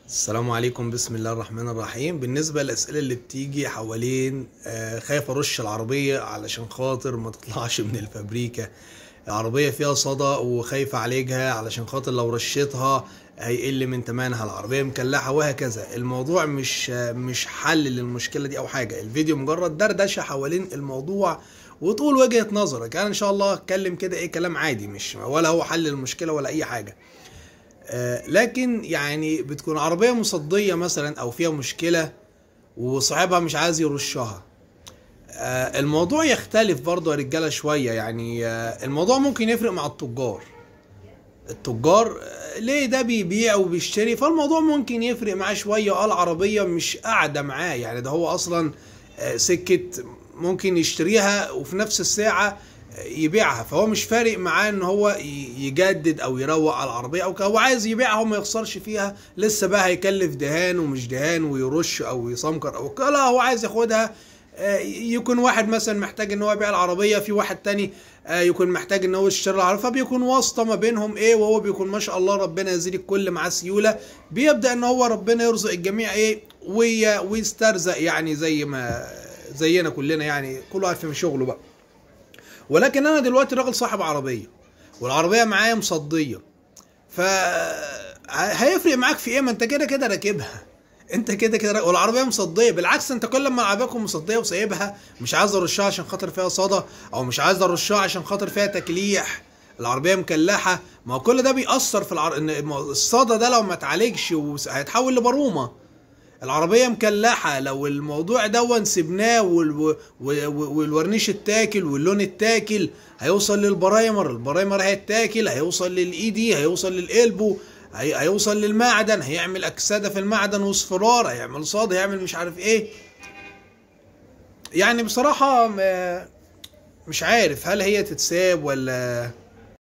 السلام عليكم بسم الله الرحمن الرحيم بالنسبة للأسئلة اللي بتيجي حوالين آه، خايف أرش العربية علشان خاطر ما تطلعش من الفابريكا العربية فيها صدى وخايف أعالجها علشان خاطر لو رشيتها هيقل من تمنها العربية مكلحة وهكذا الموضوع مش آه، مش حل للمشكلة دي أو حاجة الفيديو مجرد دردشة حوالين الموضوع وتقول وجهة نظرك أنا إن شاء الله أتكلم كده إيه كلام عادي مش ولا هو حل المشكلة ولا أي حاجة آه، لكن يعني بتكون عربية مصدية مثلا أو فيها مشكلة وصاحبها مش عايز يرشها آه، الموضوع يختلف برضه يا رجالة شوية يعني آه، الموضوع ممكن يفرق مع التجار التجار آه، ليه ده بيبيع وبيشتري فالموضوع ممكن يفرق معاه شوية اه العربية مش قاعدة معاه يعني ده هو أصلا آه، سكة ممكن يشتريها وفي نفس الساعة يبيعها فهو مش فارق معاه ان هو ي- يجدد او يروق على العربيه او كده هو عايز يبيعها وما يخسرش فيها لسه بقى هيكلف دهان ومش دهان ويرش او يسمكر او كده لا هو عايز ياخدها آه، يكون واحد مثلا محتاج ان هو يبيع العربيه في واحد تاني آه، يكون محتاج ان هو يشتري العربيه فبيكون واسطه ما بينهم ايه وهو بيكون ما شاء الله ربنا يزيد الكل معاه سيوله بيبدا ان هو ربنا يرزق الجميع ايه وي- ويسترزق يعني زي ما زينا كلنا يعني كل واحد في شغله بقى ولكن انا دلوقتي راجل صاحب عربيه والعربيه معايا مصديه ف هيفرق معاك في ايه ما انت كده كده راكبها انت كده كده راكب والعربيه مصديه بالعكس انت كل ما العربيه تكون مصديه وسايبها مش عايز ارشها عشان خاطر فيها صدى او مش عايز ارشها عشان خاطر فيها تكليح العربيه مكلحه ما هو كل ده بيأثر في العر... إن ما هو الصدى ده لو ما اتعالجش وس- هيتحول لبرومه العربية مكلحة لو الموضوع دون سبناه وال... و- و- والورنيش التاكل واللون التاكل هيوصل للبرايمر البرايمر هيتاكل هيوصل للاي دي هيوصل للقلبو هي... هيوصل للمعدن هيعمل اكسدة في المعدن واصفرار هيعمل صاد هيعمل مش عارف ايه يعني بصراحة ما- مش عارف هل هي تتساب ولا